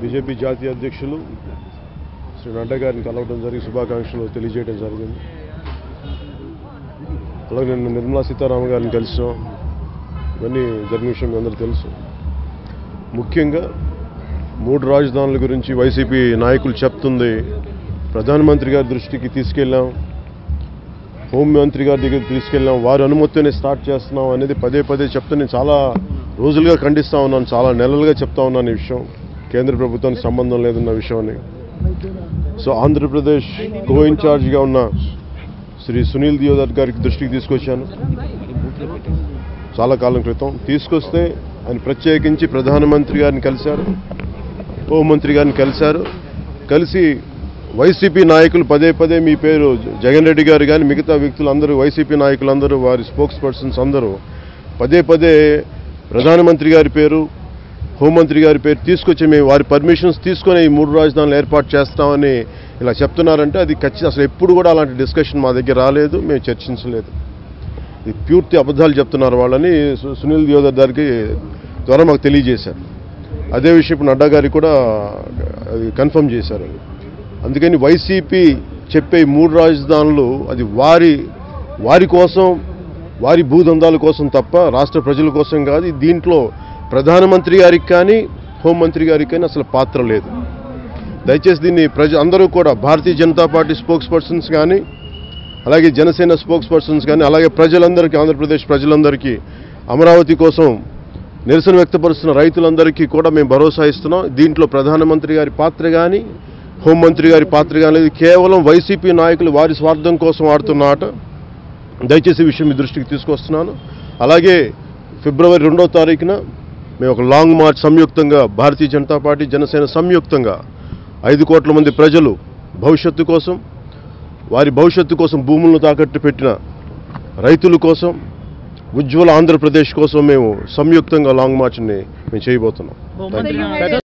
BJP జాతీయ అధ్యక్షులు శ్రీ నడ్డా గారిని కలవడం జరిగి శుభాకాంక్షలు తెలియజేయడం జరిగింది అలాగే నిన్న నిర్మలా సీతారామన్ గారిని కలిసాం ఇవన్నీ జరిగిన విషయం మీ అందరూ తెలుసు ముఖ్యంగా మూడు రాజధానుల గురించి వైసీపీ నాయకులు చెప్తుంది ప్రధానమంత్రి గారి దృష్టికి తీసుకెళ్ళాం హోంమంత్రి గారి దగ్గర తీసుకెళ్ళాం వారి అనుమతితోనే స్టార్ట్ చేస్తున్నాం అనేది పదే పదే చెప్తూ నేను చాలా రోజులుగా ఖండిస్తా ఉన్నాను చాలా నెలలుగా చెప్తా ఉన్నాను ఈ విషయం కేంద్ర ప్రభుత్వానికి సంబంధం లేదన్న విషయాన్ని సో ఆంధ్రప్రదేశ్ కో ఇన్ఛార్జిగా ఉన్న శ్రీ సునీల్ దియోదర్ గారికి దృష్టికి తీసుకొచ్చాను చాలా కాలం క్రితం తీసుకొస్తే ఆయన ప్రత్యేకించి ప్రధానమంత్రి గారిని కలిశారు హోంమంత్రి గారిని కలిశారు కలిసి వైసీపీ నాయకులు పదే పదే మీ పేరు జగన్ రెడ్డి గారు కానీ మిగతా వ్యక్తులందరూ వైసీపీ నాయకులందరూ వారి స్పోక్స్ పర్సన్స్ అందరూ పదే పదే ప్రధానమంత్రి గారి పేరు హోంమంత్రి గారి పేరు తీసుకొచ్చి మేము వారి పర్మిషన్స్ తీసుకొని ఈ మూడు రాజధానులు ఏర్పాటు చేస్తామని ఇలా చెప్తున్నారంటే అది ఖచ్చితంగా అసలు ఎప్పుడు కూడా అలాంటి డిస్కషన్ మా దగ్గర రాలేదు మేము చర్చించలేదు ఇది పూర్తి అబద్ధాలు చెప్తున్నారు వాళ్ళని సు- సునీల్ దియోదర్ గారికి ద్వారా మాకు తెలియజేశారు అదే విషయం ఇప్పుడు నడ్డా గారికి కూడా అది కన్ఫర్మ్ చేశారు అది అందుకని వైసీపీ చెప్పే ఈ మూడు రాజధానులు అది వారి వారి కోసం వారి భూదందాల కోసం తప్ప రాష్ట్ర ప్రజల కోసం కాదు ఇది దీంట్లో ప్రధానమంత్రి గారికి కానీ హోంమంత్రి గారికి కానీ అసలు పాత్ర లేదు దయచేసి దీన్ని ప్రజ అందరూ కూడా Bharatiya Janata Party spokespersons కానీ అలాగే జనసేన స్పోక్స్ పర్సన్స్ కానీ అలాగే ప్రజలందరికీ ఆంధ్రప్రదేశ్ ప్రజలందరికీ అమరావతి కోసం నిరసన వ్యక్తపరుస్తున్న రైతులందరికీ కూడా మేము భరోసా ఇస్తున్నాం దీంట్లో ప్రధానమంత్రి గారి పాత్ర కానీ హోంమంత్రి గారి పాత్ర కానీ లేదు కేవలం వైసీపీ నాయకులు వారి స్వార్థం కోసం ఆడుతున్న ఆట దయచేసి ఈ విషయం మీ దృష్టికి తీసుకొస్తున్నాను అలాగే ఫిబ్రవరి రెండో తారీఖున మేము ఒక లాంగ్ మార్చ్ సంయుక్తంగా భారతీయ జనతా పార్టీ జనసేన సంయుక్తంగా ఐదు కోట్ల మంది ప్రజలు భవిష్యత్తు కోసం వారి భవిష్యత్తు కోసం భూములను తాకట్టు పెట్టిన రైతుల కోసం ఉజ్వల ఆంధ్రప్రదేశ్ కోసం మేము సంయుక్తంగా లాంగ్ మార్చ్ని మేము చేయబోతున్నాం హోంమంత్రి